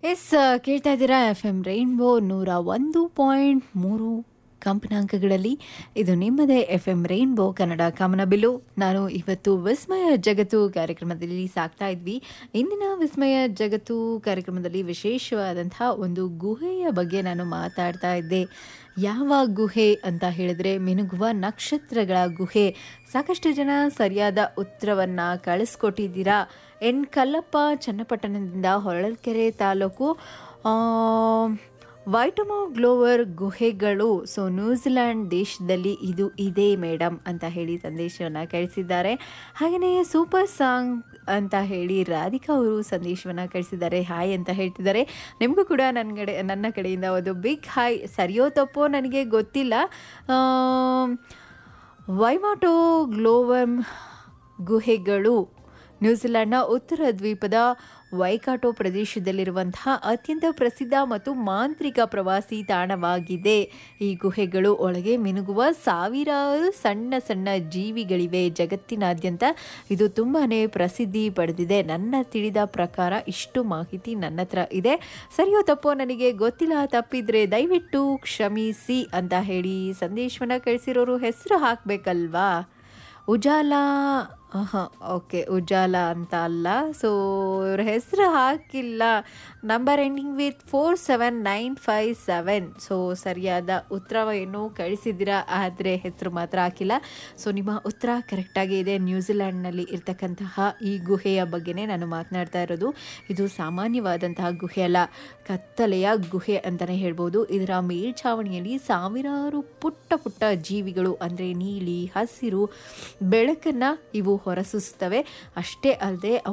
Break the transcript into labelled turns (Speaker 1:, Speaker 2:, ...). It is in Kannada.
Speaker 1: ಎಸ್ ಕೇಳ್ತಾ ಇದ್ದೀರಾ ಎಫ್ ಎಂ ರೈನ್ಬೋ ನೂರ ಒಂದು ಪಾಯಿಂಟ್ ಮೂರು ಕಂಪನಾಂಕಗಳಲ್ಲಿ ಇದು ನಿಮ್ಮದೇ ಎಫ್ ಎಂ ರೈನ್ಬೋ ಕನ್ನಡ ಕಾಮನಬಿಲ್ಲು ನಾನು ಇವತ್ತು ವಿಸ್ಮಯ ಜಗತ್ತು ಕಾರ್ಯಕ್ರಮದಲ್ಲಿ ಸಾಕ್ತಾ ಇದ್ವಿ ಇಂದಿನ ವಿಸ್ಮಯ ಜಗತ್ತು ಕಾರ್ಯಕ್ರಮದಲ್ಲಿ ವಿಶೇಷವಾದಂತಹ ಒಂದು ಗುಹೆಯ ಬಗ್ಗೆ ನಾನು ಮಾತಾಡ್ತಾ ಇದ್ದೆ ಯಾವ ಗುಹೆ ಅಂತ ಹೇಳಿದ್ರೆ ಮಿನುಗುವ ನಕ್ಷತ್ರಗಳ ಗುಹೆ ಸಾಕಷ್ಟು ಜನ ಸರಿಯಾದ ಉತ್ತರವನ್ನ ಕಳಿಸ್ಕೊಟ್ಟಿದ್ದೀರಾ ಎನ್ ಕಲ್ಲಪ್ಪ ಚನ್ನಪಟ್ಟಣದಿಂದ ಹೊಳಲ್ಕೆರೆ ತಾಲೂಕು ಆ, ವೈಟಮೋ ಗ್ಲೋವರ್ ಗುಹೆಗಳು ಸೊ ನ್ಯೂಜಿಲ್ಯಾಂಡ್ ದೇಶದಲ್ಲಿ ಇದು ಇದೆ ಮೇಡಮ್ ಅಂತ ಹೇಳಿ ಸಂದೇಶವನ್ನು ಕಳಿಸಿದ್ದಾರೆ ಹಾಗೆಯೇ ಸೂಪರ್ ಸಾಂಗ್ ಅಂತ ಹೇಳಿ ರಾಧಿಕಾ ಅವರು ಸಂದೇಶವನ್ನು ಕಳಿಸಿದ್ದಾರೆ ಹಾಯ್ ಅಂತ ಹೇಳ್ತಿದ್ದಾರೆ ನಿಮಗೂ ಕೂಡ ನನ್ನ ಕಡೆ ನನ್ನ ಕಡೆಯಿಂದ ಒಂದು ಬಿಗ್ ಹಾಯ್ ಸರಿಯೋ ತಪ್ಪೋ ನನಗೆ ಗೊತ್ತಿಲ್ಲ ಆಮ್, ವೈಮಾಟೋ ಗ್ಲೋವಮ್ ಗುಹೆಗಳು ನ್ಯೂಜಿಲೆಂಡ್ನ ಉತ್ತರ ದ್ವೀಪದ ವೈಕಾಟೋ ಪ್ರದೇಶದಲ್ಲಿರುವಂತಹ ಅತ್ಯಂತ ಪ್ರಸಿದ್ಧ ಮತ್ತು ಮಾಂತ್ರಿಕ ಪ್ರವಾಸಿ ತಾಣವಾಗಿದೆ ಈ ಗುಹೆಗಳು ಒಳಗೆ ಮಿನುಗುವ ಸಾವಿರಾರು ಸಣ್ಣ ಸಣ್ಣ ಜೀವಿಗಳಿವೆ ಜಗತ್ತಿನಾದ್ಯಂತ ಇದು ತುಂಬಾ ಪ್ರಸಿದ್ಧಿ ಪಡೆದಿದೆ ನನ್ನ ತಿಳಿದ ಪ್ರಕಾರ ಇಷ್ಟು ಮಾಹಿತಿ ನನ್ನ ಹತ್ರ ಇದೆ ಸರಿಯೋ ತಪ್ಪೋ ನನಗೆ ಗೊತ್ತಿಲ್ಲ ತಪ್ಪಿದ್ರೆ ದಯವಿಟ್ಟು ಕ್ಷಮಿಸಿ ಅಂತ ಹೇಳಿ ಸಂದೇಶವನ್ನು ಕಳಿಸಿರೋರು ಹೆಸರು ಹಾಕಬೇಕಲ್ವಾ ಉಜಾಲ ಓಕೆ ಉಜಾಲ ಅಂತ ಅಲ್ಲ ಸೊ ಇವ್ರ ಹೆಸರು ಹಾಕಿಲ್ಲ number ending with four seven nine five seven so ಸರಿಯಾದ ಉತ್ತರವನ್ನು ಕಳಿಸಿದ್ದೀರಾ ಆದರೆ ಹೆಸರು ಮಾತ್ರ ಹಾಕಿಲ್ಲ ಸೊ ನಿಮ್ಮ ಉತ್ತರ ಕರೆಕ್ಟಾಗಿ ಇದೆ ನ್ಯೂಜಿಲ್ಯಾಂಡ್ನಲ್ಲಿ ಇರ್ತಕ್ಕಂತಹ ಈ ಗುಹೆಯ ಬಗ್ಗೆನೇ ನಾನು ಮಾತನಾಡ್ತಾ ಇರೋದು ಇದು ಸಾಮಾನ್ಯವಾದಂತಹ ಗುಹೆ ಅಲ್ಲ ಕತ್ತಲೆಯ ಗುಹೆ ಅಂತಲೇ ಹೇಳ್ಬೋದು ಇದರ ಮೇಲ್ಛಾವಣಿಯಲ್ಲಿ ಸಾವಿರಾರು ಪುಟ್ಟ ಪುಟ್ಟ ಜೀವಿಗಳು ಅಂದರೆ ನೀಲಿ ಹಸಿರು ಬೆಳಕನ್ನು ಇವು ಹೊರಸೂಸುತ್ತವೆ ಅಷ್ಟೇ ಅಲ್ಲದೆ